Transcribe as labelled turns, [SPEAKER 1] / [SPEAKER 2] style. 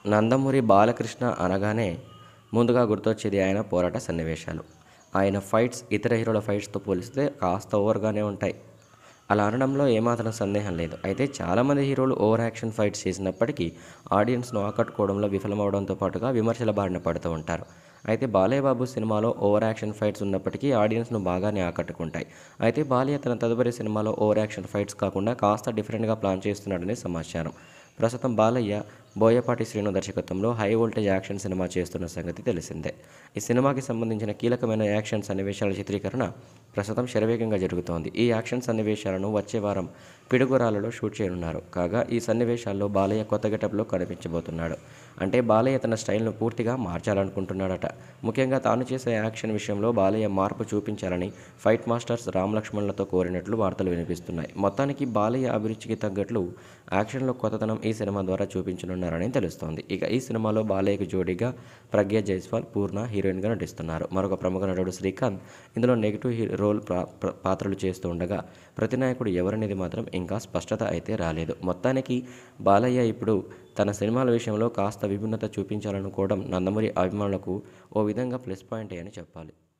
[SPEAKER 1] నందమూరి బాలకృష్ణ అనగానే ముందుగా గుర్తొచ్చేది ఆయన పోరాట సన్నివేశాలు ఆయన ఫైట్స్ ఇతర హీరోల ఫైట్స్తో పోలిస్తే కాస్త ఓవర్గానే ఉంటాయి అలా అనడంలో ఏమాత్రం సందేహం లేదు అయితే చాలామంది హీరోలు ఓవర్ యాక్షన్ ఫైట్స్ చేసినప్పటికీ ఆడియన్స్ను ఆకట్టుకోవడంలో విఫలమవడంతో పాటుగా విమర్శల బారిన పడుతూ ఉంటారు అయితే బాలయ్య బాబు సినిమాలో ఓవర్ యాక్షన్ ఫైట్స్ ఉన్నప్పటికీ ఆడియన్స్ను బాగానే ఆకట్టుకుంటాయి అయితే బాలయ్య తన తదుపరి సినిమాలో ఓవర్ యాక్షన్ ఫైట్స్ కాకుండా కాస్త డిఫరెంట్గా ప్లాన్ చేస్తున్నాడని సమాచారం ప్రస్తుతం బాలయ్య బోయపాటి శ్రీను దర్శకత్వంలో హై వోల్టేజ్ యాక్షన్ సినిమా చేస్తున్న సంగతి తెలిసిందే ఈ సినిమాకి సంబంధించిన కీలకమైన యాక్షన్ సన్నివేశాల చిత్రీకరణ ప్రస్తుతం శరవేగంగా జరుగుతోంది ఈ యాక్షన్ సన్నివేశాలను వచ్చే వారం పిడుగురాలలో షూట్ చేయనున్నారు కాగా ఈ సన్నివేశాల్లో బాలయ్య కొత్త గెటప్లో కనిపించబోతున్నాడు అంటే బాలయ్య తన స్టైల్ను పూర్తిగా మార్చాలనుకుంటున్నాడట ముఖ్యంగా తాను చేసే యాక్షన్ విషయంలో బాలయ్య మార్పు చూపించాలని ఫైట్ మాస్టర్స్ రామ్ లక్ష్మణ్లతో కోరినట్లు వార్తలు వినిపిస్తున్నాయి మొత్తానికి బాలయ్య అభిరుచికి తగ్గట్లు యాక్షన్లో కొత్తదనం ఈ సినిమా ద్వారా చూపించనున్నారని తెలుస్తోంది ఇక ఈ సినిమాలో బాలయ్యకు జోడీగా ప్రజ్ఞ జైస్వాల్ పూర్ణ హీరోయిన్గా నటిస్తున్నారు మరొక ప్రముఖ నటుడు శ్రీకాంత్ ఇందులో నెగిటివ్ హీ రోల్ ప్రా- ప్ర- పాత్రలు చేస్తూ ఉండగా ప్రతినాయకుడు ఎవరనేది మాత్రం ఇంకా స్పష్టత అయితే రాలేదు మొత్తానికి బాలయ్య ఇప్పుడు తన సినిమాల విషయంలో కాస్త విభిన్నత చూపించాలనుకోవడం నందమూరి అభిమానులకు ఓ విధంగా ప్లస్ పాయింటే అని చెప్పాలి